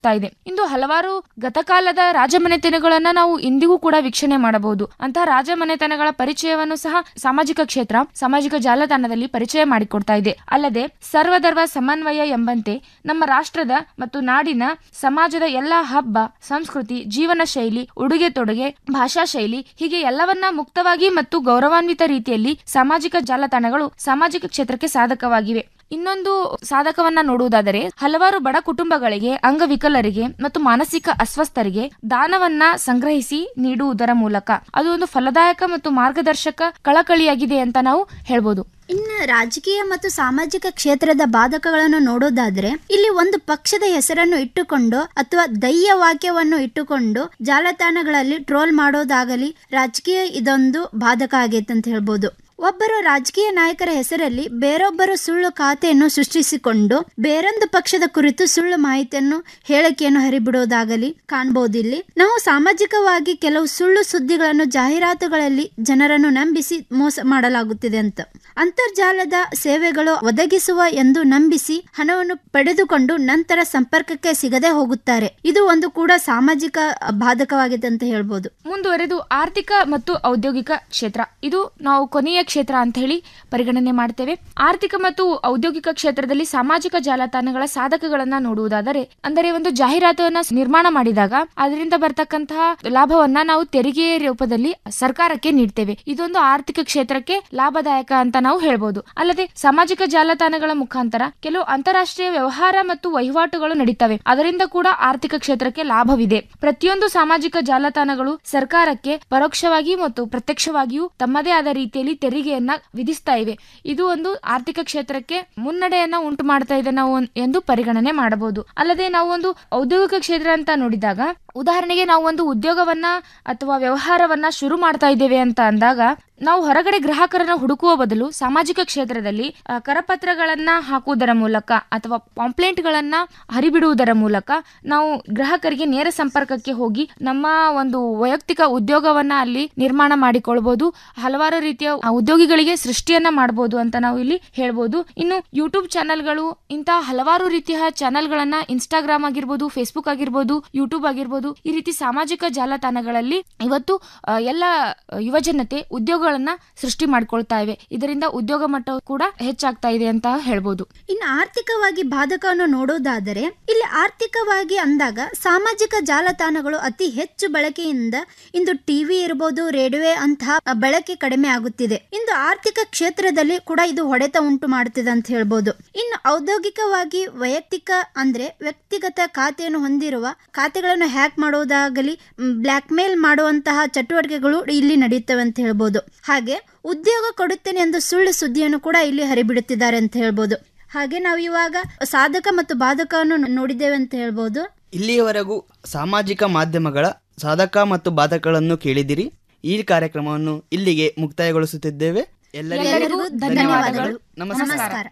ತಾ ಇದೆ ಇಂದು ಹಲವಾರು ಗತಕಾಲದ ರಾಜಮನೆತನಗಳನ್ನ ನಾವು ಇಂದಿಗೂ ಕೂಡ ವೀಕ್ಷಣೆ ಮಾಡಬಹುದು ಅಂತಹ ರಾಜಮನೆತನಗಳ ಪರಿಚಯವನ್ನು ಸಹ ಸಾಮಾಜಿಕ ಕ್ಷೇತ್ರ ಸಾಮಾಜಿಕ ಜಾಲತಾಣದಲ್ಲಿ ಪರಿಚಯ ಮಾಡಿಕೊಡ್ತಾ ಇದೆ ಅಲ್ಲದೆ ಸರ್ವಧರ್ಮ ಸಮನ್ವಯ ಎಂಬಂತೆ ನಮ್ಮ ರಾಷ್ಟ್ರದ ಮತ್ತು ನಾಡಿನ ಸಮಾಜದ ಎಲ್ಲಾ ಹಬ್ಬ ಸಂಸ್ಕೃತಿ ಜೀವನ ಶೈಲಿ ಉಡುಗೆ ತೊಡುಗೆ ಭಾಷಾ ಶೈಲಿ ಹೀಗೆ ಎಲ್ಲವನ್ನ ಮುಕ್ತವಾಗಿ ಮತ್ತು ಗೌರವಾನ್ವಿತ ರೀತಿಯಲ್ಲಿ ಸಾಮಾಜಿಕ ಜಾಲತಾಣಗಳು ಸಾಮಾಜಿಕ ಕ್ಷೇತ್ರಕ್ಕೆ ಸಾಧಕವಾಗಿವೆ ಇನ್ನೊಂದು ಸಾಧಕವನ್ನ ನೋಡುವುದಾದರೆ ಹಲವಾರು ಬಡ ಕುಟುಂಬಗಳಿಗೆ ಅಂಗವಿಕಲರಿಗೆ ಮತ್ತು ಮಾನಸಿಕ ಅಸ್ವಸ್ಥರಿಗೆ ದಾನವನ್ನ ಸಂಗ್ರಹಿಸಿ ನೀಡುವುದರ ಮೂಲಕ ಅದು ಒಂದು ಫಲದಾಯಕ ಮತ್ತು ಮಾರ್ಗದರ್ಶಕ ಕಳಕಳಿಯಾಗಿದೆ ಅಂತ ನಾವು ಹೇಳ್ಬೋದು ಇನ್ನು ರಾಜಕೀಯ ಮತ್ತು ಸಾಮಾಜಿಕ ಕ್ಷೇತ್ರದ ಬಾಧಕಗಳನ್ನು ನೋಡೋದಾದ್ರೆ ಇಲ್ಲಿ ಒಂದು ಪಕ್ಷದ ಹೆಸರನ್ನು ಇಟ್ಟುಕೊಂಡು ಅಥವಾ ದೈಯ ವಾಕ್ಯವನ್ನು ಇಟ್ಟುಕೊಂಡು ಜಾಲತಾಣಗಳಲ್ಲಿ ಟ್ರೋಲ್ ಮಾಡೋದಾಗಲಿ ರಾಜಕೀಯ ಇದೊಂದು ಬಾಧಕ ಆಗೈತೆ ಅಂತ ಹೇಳ್ಬೋದು ಒಬ್ಬರು ರಾಜಕೀಯ ನಾಯಕರ ಹೆಸರಲ್ಲಿ ಬೇರೊಬ್ಬರು ಸುಳ್ಳು ಖಾತೆಯನ್ನು ಸೃಷ್ಟಿಸಿಕೊಂಡು ಬೇರೊಂದು ಪಕ್ಷದ ಕುರಿತು ಸುಳ್ಳು ಮಾಹಿತಿಯನ್ನು ಹೇಳಿಕೆಯನ್ನು ಹರಿಬಿಡೋದಾಗಲಿ ಕಾಣಬಹುದು ಇಲ್ಲಿ ನಾವು ಸಾಮಾಜಿಕವಾಗಿ ಕೆಲವು ಸುಳ್ಳು ಸುದ್ದಿಗಳನ್ನು ಜಾಹೀರಾತುಗಳಲ್ಲಿ ಜನರನ್ನು ನಂಬಿಸಿ ಮೋಸ ಮಾಡಲಾಗುತ್ತಿದೆ ಅಂತ ಅಂತರ್ಜಾಲದ ಸೇವೆಗಳು ಒದಗಿಸುವ ಎಂದು ನಂಬಿಸಿ ಹಣವನ್ನು ಪಡೆದುಕೊಂಡು ನಂತರ ಸಂಪರ್ಕಕ್ಕೆ ಸಿಗದೆ ಹೋಗುತ್ತಾರೆ ಇದು ಒಂದು ಕೂಡ ಸಾಮಾಜಿಕ ಬಾಧಕವಾಗಿದೆ ಅಂತ ಹೇಳ್ಬೋದು ಮುಂದುವರೆದು ಆರ್ಥಿಕ ಮತ್ತು ಔದ್ಯೋಗಿಕ ಕ್ಷೇತ್ರ ಇದು ನಾವು ಕೊನೆಯ ಕ್ಷೇತ್ರ ಅಂತ ಹೇಳಿ ಪರಿಗಣನೆ ಮಾಡ್ತೇವೆ ಆರ್ಥಿಕ ಮತ್ತು ಔದ್ಯೋಗಿಕ ಕ್ಷೇತ್ರದಲ್ಲಿ ಸಾಮಾಜಿಕ ಜಾಲತಾಣಗಳ ಸಾಧಕಗಳನ್ನ ನೋಡುವುದಾದರೆ ಅಂದರೆ ಒಂದು ಜಾಹೀರಾತುವನ್ನ ನಿರ್ಮಾಣ ಮಾಡಿದಾಗ ಅದರಿಂದ ಬರ್ತಕ್ಕಂತಹ ಲಾಭವನ್ನ ನಾವು ತೆರಿಗೆ ರೂಪದಲ್ಲಿ ಸರ್ಕಾರಕ್ಕೆ ನೀಡ್ತೇವೆ ಇದೊಂದು ಆರ್ಥಿಕ ಕ್ಷೇತ್ರಕ್ಕೆ ಲಾಭದಾಯಕ ಅಂತ ನಾವು ಹೇಳ್ಬೋದು ಅಲ್ಲದೆ ಸಾಮಾಜಿಕ ಜಾಲತಾಣಗಳ ಮುಖಾಂತರ ಕೆಲವು ಅಂತಾರಾಷ್ಟ್ರೀಯ ವ್ಯವಹಾರ ಮತ್ತು ವಹಿವಾಟುಗಳು ನಡೀತವೆ ಅದರಿಂದ ಕೂಡ ಆರ್ಥಿಕ ಕ್ಷೇತ್ರಕ್ಕೆ ಲಾಭವಿದೆ ಪ್ರತಿಯೊಂದು ಸಾಮಾಜಿಕ ಜಾಲತಾಣಗಳು ಸರ್ಕಾರಕ್ಕೆ ಪರೋಕ್ಷವಾಗಿ ಮತ್ತು ಪ್ರತ್ಯಕ್ಷವಾಗಿಯೂ ತಮ್ಮದೇ ಆದ ರೀತಿಯಲ್ಲಿ ತೆರಿಗೆಯನ್ನ ವಿಧಿಸ್ತಾ ಇವೆ ಇದು ಒಂದು ಆರ್ಥಿಕ ಕ್ಷೇತ್ರಕ್ಕೆ ಮುನ್ನಡೆಯನ್ನ ಉಂಟು ಮಾಡ್ತಾ ಇದೆ ನಾವು ಒಂದ್- ಎಂದು ಪರಿಗಣನೆ ಮಾಡಬಹುದು ಅಲ್ಲದೆ ನಾವು ಒಂದು ಔದ್ಯೋಗಿಕ ಕ್ಷೇತ್ರ ಅಂತ ನೋಡಿದಾಗ ಉದಾಹರಣೆಗೆ ನಾವು ಒಂದು ಉದ್ಯೋಗವನ್ನ ಅಥವಾ ವ್ಯವಹಾರವನ್ನ ಶುರು ಮಾಡ್ತಾ ಇದ್ದೇವೆ ಅಂತ ಅಂದಾಗ ನಾವು ಹೊರಗಡೆ ಗ್ರಾಹಕರನ್ನ ಹುಡುಕುವ ಬದಲು ಸಾಮಾಜಿಕ ಕ್ಷೇತ್ರದಲ್ಲಿ ಆ, ಕರಪತ್ರಗಳನ್ನ ಹಾಕುವುದರ ಮೂಲಕ ಅಥವಾ ಪಾಂಪ್ಲೆಂಟ್ ಗಳನ್ನ ಹರಿಬಿಡುವುದರ ಮೂಲಕ ನಾವು ಗ್ರಾಹಕರಿಗೆ ನೇರ ಸಂಪರ್ಕಕ್ಕೆ ಹೋಗಿ ನಮ್ಮ ಒಂದು ವೈಯಕ್ತಿಕ ಉದ್ಯೋಗವನ್ನ ಅಲ್ಲಿ ನಿರ್ಮಾಣ ಮಾಡಿಕೊಳ್ಬಹುದು ಹಲವಾರು ರೀತಿಯ ಆ, ಉದ್ಯೋಗಿಗಳಿಗೆ ಸೃಷ್ಟಿಯನ್ನ ಮಾಡಬಹುದು ಅಂತ ನಾವು ಇಲ್ಲಿ ಹೇಳ್ಬೋದು ಇನ್ನು ಯೂಟ್ಯೂಬ್ ಚಾನೆಲ್ಗಳು ಇಂತಹ ಹಲವಾರು ರೀತಿಯ ಚಾನೆಲ್ಗಳನ್ನ ಇನ್ಸ್ಟಾಗ್ರಾಮ್ ಆಗಿರ್ಬೋದು ಫೇಸ್ಬುಕ್ ಆಗಿರ್ಬೋದು ಯೂಟ್ಯೂಬ್ ಆಗಿರ್ಬೋದು ಈ ರೀತಿ ಸಾಮಾಜಿಕ ಜಾಲತಾಣಗಳಲ್ಲಿ ಇವತ್ತು ಆ, ಎಲ್ಲ ಯುವಜನತೆ ಉದ್ಯೋಗಗಳನ್ನ ಸೃಷ್ಟಿ ಮಾಡ್ಕೊಳ್ತಾ ಇವೆ ಇದರಿಂದ ಉದ್ಯೋಗ ಮಟ್ಟ ಕೂಡ ಹೆಚ್ಚಾಗ್ತಾ ಇದೆ ಅಂತ ಹೇಳ್ಬೋದು ಇನ್ನು ಆರ್ಥಿಕವಾಗಿ ಬಾಧಕವನ್ನು ನೋಡೋದಾದರೆ ಇಲ್ಲಿ ಆರ್ಥಿಕವಾಗಿ ಅಂದಾಗ ಸಾಮಾಜಿಕ ಜಾಲತಾಣಗಳು ಅತಿ ಹೆಚ್ಚು ಬಳಕೆಯಿಂದ ಇಂದು ಟಿವಿ ಇರಬಹುದು ರೇಡಿಯೋ ಅಂತಹ ಬಳಕೆ ಕಡಿಮೆ ಆಗುತ್ತಿದೆ ಇಂದು ಆರ್ಥಿಕ ಕ್ಷೇತ್ರದಲ್ಲಿ ಕೂಡ ಇದು ಹೊಡೆತ ಉಂಟು ಮಾಡುತ್ತಿದೆ ಅಂತ ಹೇಳ್ಬೋದು ಇನ್ನು ಔದ್ಯೋಗಿಕವಾಗಿ ವೈಯಕ್ತಿಕ ಅಂದ್ರೆ ವ್ಯಕ್ತಿಗತ ಖಾತೆಯನ್ನು ಹೊಂದಿರುವ ಖಾತೆಗಳನ್ನು ಹ್ಯಾಕ್ ಮಾಡೋದಾಗಲಿ ಬ್ಲ್ಯಾಕ್ ಮೇಲ್ ಮಾಡುವಂತಹ ಚಟುವಟಿಕೆಗಳು ಇಲ್ಲಿ ನಡೆಯುತ್ತವೆ ಅಂತ ಹೇಳ್ಬೋದು ಹಾಗೆ ಉದ್ಯೋಗ ಕೊಡುತ್ತೇನೆ ಎಂದು ಸುಳ್ಳು ಸುದ್ದಿಯನ್ನು ಕೂಡ ಇಲ್ಲಿ ಹರಿಬಿಡುತ್ತಿದ್ದಾರೆ ಅಂತ ಹೇಳ್ಬೋದು ಹಾಗೆ ನಾವು ಇವಾಗ ಸಾಧಕ ಮತ್ತು ಬಾಧಕವನ್ನು ನೋಡಿದ್ದೇವೆ ಅಂತ ಹೇಳ್ಬೋದು ಇಲ್ಲಿಯವರೆಗೂ ಸಾಮಾಜಿಕ ಮಾಧ್ಯಮಗಳ ಸಾಧಕ ಮತ್ತು ಬಾಧಕಗಳನ್ನು ಕೇಳಿದಿರಿ ಈ ಕಾರ್ಯಕ್ರಮವನ್ನು ಇಲ್ಲಿಗೆ ಮುಕ್ತಾಯಗೊಳಿಸುತ್ತಿದ್ದೇವೆ ಎಲ್ಲರಿಗೂ ಎಲ್ಲರಿಗೂ ಧನ್ಯವಾದಗಳು ನಮಸ್ಕಾರ ನಮಸ್ಕಾರ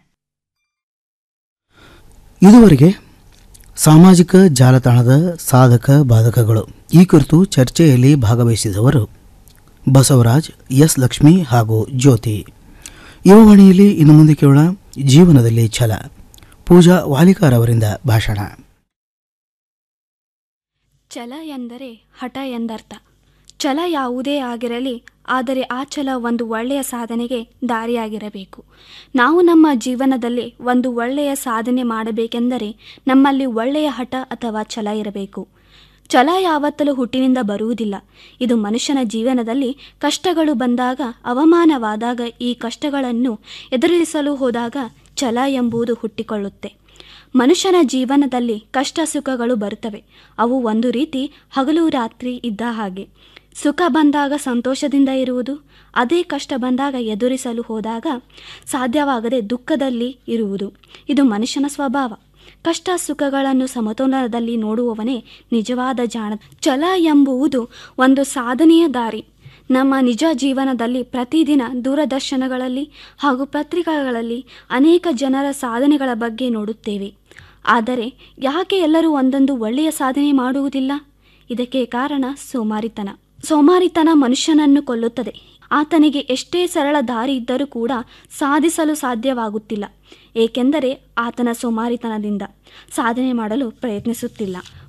ಇದುವರೆಗೆ ಸಾಮಾಜಿಕ ಜಾಲತಾಣದ ಸಾಧಕ ಬಾಧಕಗಳು ಈ ಕುರಿತು ಚರ್ಚೆಯಲ್ಲಿ ಭಾಗವಹಿಸಿದವರು ಬಸವರಾಜ್ ಎಸ್ ಲಕ್ಷ್ಮಿ ಹಾಗೂ ಜ್ಯೋತಿ ಯುವವಾಣಿಯಲ್ಲಿ ಇನ್ನು ಮುಂದೆ ಕೇಳೋಣ ಜೀವನದಲ್ಲಿ ಛಲ ಪೂಜಾ ವಾಲಿಕಾರ್ ಅವರಿಂದ ಭಾಷಣ ಛಲ ಎಂದರೆ ಹಠ ಎಂದರ್ಥ ಛಲ ಯಾವುದೇ ಆಗಿರಲಿ ಆದರೆ ಆ ಛಲ ಒಂದು ಒಳ್ಳೆಯ ಸಾಧನೆಗೆ ದಾರಿಯಾಗಿರಬೇಕು ನಾವು ನಮ್ಮ ಜೀವನದಲ್ಲಿ ಒಂದು ಒಳ್ಳೆಯ ಸಾಧನೆ ಮಾಡಬೇಕೆಂದರೆ ನಮ್ಮಲ್ಲಿ ಒಳ್ಳೆಯ ಹಠ ಅಥವಾ ಛಲ ಇರಬೇಕು ಛಲ ಯಾವತ್ತಲೂ ಹುಟ್ಟಿನಿಂದ ಬರುವುದಿಲ್ಲ ಇದು ಮನುಷ್ಯನ ಜೀವನದಲ್ಲಿ ಕಷ್ಟಗಳು ಬಂದಾಗ ಅವಮಾನವಾದಾಗ ಈ ಕಷ್ಟಗಳನ್ನು ಎದುರಿಸಲು ಹೋದಾಗ ಛಲ ಎಂಬುದು ಹುಟ್ಟಿಕೊಳ್ಳುತ್ತೆ ಮನುಷ್ಯನ ಜೀವನದಲ್ಲಿ ಕಷ್ಟ ಸುಖಗಳು ಬರುತ್ತವೆ ಅವು ಒಂದು ರೀತಿ ಹಗಲು ರಾತ್ರಿ ಇದ್ದ ಹಾಗೆ ಸುಖ ಬಂದಾಗ ಸಂತೋಷದಿಂದ ಇರುವುದು ಅದೇ ಕಷ್ಟ ಬಂದಾಗ ಎದುರಿಸಲು ಹೋದಾಗ ಸಾಧ್ಯವಾಗದೆ ದುಃಖದಲ್ಲಿ ಇರುವುದು ಇದು ಮನುಷ್ಯನ ಸ್ವಭಾವ ಕಷ್ಟ ಸುಖಗಳನ್ನು ಸಮತೋಲನದಲ್ಲಿ ನೋಡುವವನೇ ನಿಜವಾದ ಜಾಣ ಛಲ ಎಂಬುವುದು ಒಂದು ಸಾಧನೆಯ ದಾರಿ ನಮ್ಮ ನಿಜ ಜೀವನದಲ್ಲಿ ಪ್ರತಿದಿನ ದೂರದರ್ಶನಗಳಲ್ಲಿ ಹಾಗೂ ಪತ್ರಿಕೆಗಳಲ್ಲಿ ಅನೇಕ ಜನರ ಸಾಧನೆಗಳ ಬಗ್ಗೆ ನೋಡುತ್ತೇವೆ ಆದರೆ ಯಾಕೆ ಎಲ್ಲರೂ ಒಂದೊಂದು ಒಳ್ಳೆಯ ಸಾಧನೆ ಮಾಡುವುದಿಲ್ಲ ಇದಕ್ಕೆ ಕಾರಣ ಸೋಮಾರಿತನ ಸೋಮಾರಿತನ ಮನುಷ್ಯನನ್ನು ಕೊಲ್ಲುತ್ತದೆ ಆತನಿಗೆ ಎಷ್ಟೇ ಸರಳ ದಾರಿ ಇದ್ದರೂ ಕೂಡ ಸಾಧಿಸಲು ಸಾಧ್ಯವಾಗುತ್ತಿಲ್ಲ ಏಕೆಂದರೆ ಆತನ ಸೋಮಾರಿತನದಿಂದ ಸಾಧನೆ ಮಾಡಲು ಪ್ರಯತ್ನಿಸುತ್ತಿಲ್ಲ